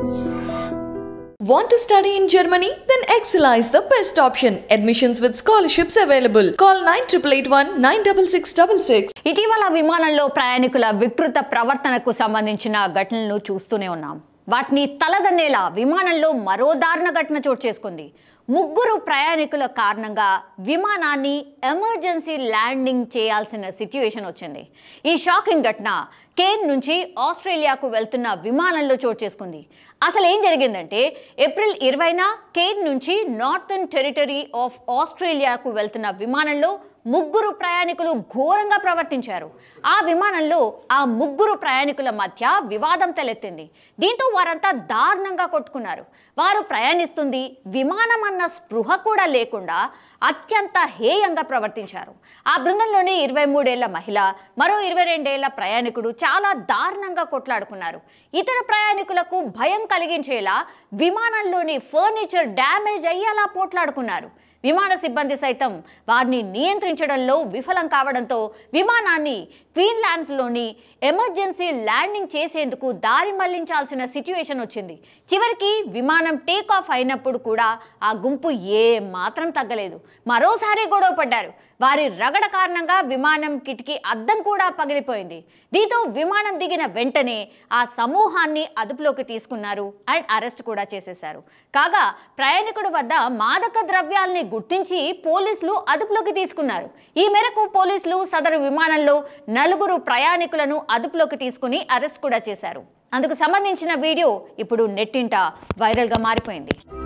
Want to study in Germany? Then Excella is the best option. Admissions with scholarships available. Call 9881 96666. ఇటీవల విమానంలో ప్రయాణికుల వికృత ప్రవర్తనకు సంబంధించిన ఘటనలను చూస్తూనే ఉన్నాం వాటిని తలదన్నేలా విమానంలో మరో దారుణ ఘటన చోటు చేసుకుంది ముగ్గురు ప్రయాణికుల కారణంగా విమానాన్ని ఎమర్జెన్సీ ల్యాండింగ్ చేయాల్సిన సిట్యుయేషన్ వచ్చింది ఈ షాకింగ్ ఘటన కేన్ నుంచి ఆస్ట్రేలియాకు వెళ్తున్న విమానంలో చోటు చేసుకుంది అసలు ఏం జరిగిందంటే ఏప్రిల్ ఇరవైన కేన్ నుంచి నార్థన్ టెరిటరీ ఆఫ్ ఆస్ట్రేలియాకు వెళ్తున్న విమానంలో ముగ్గురు ప్రయాణికులు ఘోరంగా ప్రవర్తించారు ఆ విమానంలో ఆ ముగ్గురు ప్రయాణికుల మధ్య వివాదం తలెత్తింది దీంతో వారంతా దారుణంగా కొట్టుకున్నారు వారు ప్రయాణిస్తుంది విమానం అన్న స్పృహ కూడా లేకుండా అత్యంత హేయంగా ప్రవర్తించారు ఆ బృందంలోని ఇరవై మూడేళ్ల మహిళ మరో ఇరవై రెండేళ్ల ప్రయాణికుడు చాలా దారుణంగా కొట్లాడుకున్నారు ఇతర ప్రయాణికులకు భయం కలిగించేలా విమానంలోని ఫర్నిచర్ డ్యామేజ్ అయ్యేలా పోట్లాడుకున్నారు విమాన సిబ్బంది సైతం వారిని నియంత్రించడంలో విఫలం కావడంతో విమానాన్ని క్వీన్లాండ్స్లోని ఎమర్జెన్సీ ల్యాండింగ్ చేసేందుకు దారి మళ్లించాల్సిన సిట్యుయేషన్ వచ్చింది చివరికి విమానం టేక్ ఆఫ్ అయినప్పుడు కూడా ఆ గుంపు ఏ మాత్రం తగ్గలేదు మరోసారి గొడవ పడ్డారు వారి రగడ కారణంగా విమానం కిటికీ అద్దం కూడా పగిలిపోయింది దీంతో విమానం దిగిన వెంటనే ఆ సమూహాన్ని అదుపులోకి తీసుకున్నారు అండ్ అరెస్ట్ కూడా చేసేశారు కాగా ప్రయాణికుడి వద్ద మాదక ద్రవ్యాల్ని గుర్తించి పోలీసులు అదుపులోకి తీసుకున్నారు ఈ మేరకు పోలీసులు సదరు విమానంలో నలుగురు ప్రయాణికులను అదుపులోకి తీసుకుని అరెస్ట్ కూడా చేశారు అందుకు సంబంధించిన వీడియో ఇప్పుడు నెట్టింట వైరల్గా మారిపోయింది